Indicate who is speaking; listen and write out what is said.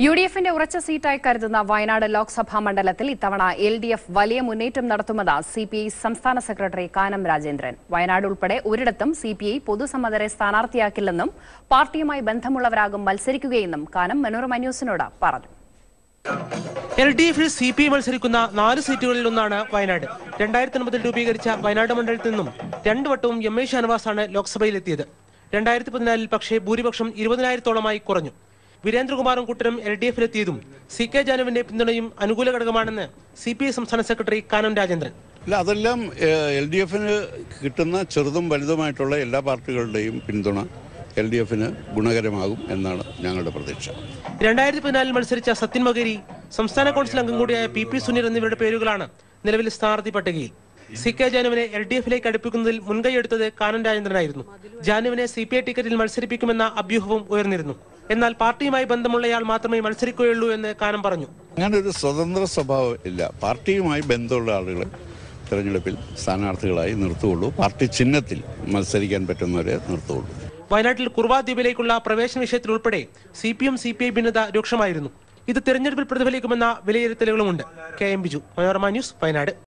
Speaker 1: U D എഫിന്റെ ഉറച്ച സീറ്റായി കരുതുന്ന വയനാട് ലോക്സഭാ മണ്ഡലത്തിൽ ഇത്തവണ എൽ ഡി എഫ് വലിയ മുന്നേറ്റം നടത്തുമെന്ന് സി പി ഐ സംസ്ഥാന സെക്രട്ടറി കാനം രാജേന്ദ്രൻ വയനാട് ഉൾപ്പെടെ ഒരിടത്തും സി പി ഐ പൊതുസമ്മതരെ സ്ഥാനാർത്ഥിയാക്കില്ലെന്നും പാർട്ടിയുമായി ബന്ധമുള്ളവരാകും മത്സരിക്കുകയെന്നും കാനം മനോരമ ന്യൂസിനോട് പറഞ്ഞു
Speaker 2: എൽ ഡി എഫിൽ സി പി ഐ മത്സരിക്കുന്ന നാല് സീറ്റുകളിൽ ഒന്നാണ് വയനാട് രണ്ടായിരത്തി ഒൻപതിൽ രൂപീകരിച്ച വയനാട് മണ്ഡലത്തിൽ നിന്നും രണ്ടു വട്ടവും എം എ ഷാനവാസാണ് ലോക്സഭയിലെത്തിയത് രണ്ടായിരത്തി പതിനാലിൽ പക്ഷേ ഭൂരിപക്ഷം ഇരുപതിനായിരത്തോളമായി കുറഞ്ഞു വീരേന്ദ്രകുമാറും കൂട്ടരും എൽ ഡി എഫിലെത്തിയതും സി കെ ജാനുവിന്റെ പിന്തുണയും അനുകൂല ഘടകമാണെന്ന് സി പി ഐ സംസ്ഥാന സെക്രട്ടറി കാനം രാജേന്ദ്രൻ
Speaker 3: ഇല്ല അതെല്ലാം എൽ ഡി എഫിന് കിട്ടുന്ന ചെറുതും വലുതുമായിട്ടുള്ള എല്ലാ പാർട്ടികളുടെയും പിന്തുണ എൽ ഡി എഫിന് ഗുണകരമാകും എന്നാണ് ഞങ്ങളുടെ പ്രതീക്ഷ
Speaker 2: രണ്ടായിരത്തി പതിനാലിൽ മത്സരിച്ച സത്യൻ മകേരി സംസ്ഥാന കൗൺസിൽ അംഗം കൂടിയായ പി പി സുനീർ എന്നിവരുടെ പേരുകളാണ് നിലവിൽ സ്ഥാനാർത്ഥി പട്ടികയിൽ സി കെ ജാനുവിനെ എൽ ഡി എഫിലേക്ക് അടുപ്പിക്കുന്നതിൽ മുൻകൈയെടുത്തത് കാനൻ രാജേന്ദ്രനായിരുന്നു ജാനുവിനെ സി പി ഐ ടിക്കറ്റിൽ മത്സരിപ്പിക്കുമെന്ന അഭ്യൂഹവും ഉയർന്നിരുന്നു എന്നാൽ പാർട്ടിയുമായി ബന്ധമുള്ളയാൾ മാത്രമേ മത്സരിക്കുകയുള്ളൂ എന്ന് കാനം പറഞ്ഞു
Speaker 3: അങ്ങനെ ഒരു സ്വതന്ത്ര സ്വഭാവം ഇല്ല പാർട്ടിയുമായി ബന്ധമുള്ള ആളുകളെ തിരഞ്ഞെടുപ്പിൽ സ്ഥാനാർത്ഥികളായി നിർത്തുകയുള്ളൂ പാർട്ടി ചിഹ്നത്തിൽ മത്സരിക്കാൻ പറ്റുന്നവരെ നിർത്തുകയുള്ളൂ
Speaker 2: വയനാട്ടിൽ കുർവാ ദ്വീപിലേക്കുള്ള പ്രവേശന വിഷയത്തിൽ ഉൾപ്പെടെ C P M C P I ഭിന്നത രൂക്ഷമായിരുന്നു ഇത് തെരഞ്ഞെടുപ്പിൽ പ്രതിഫലിക്കുമെന്ന വിലയിരുത്തലുകളുമുണ്ട് K M Biju Manorama news Wayanad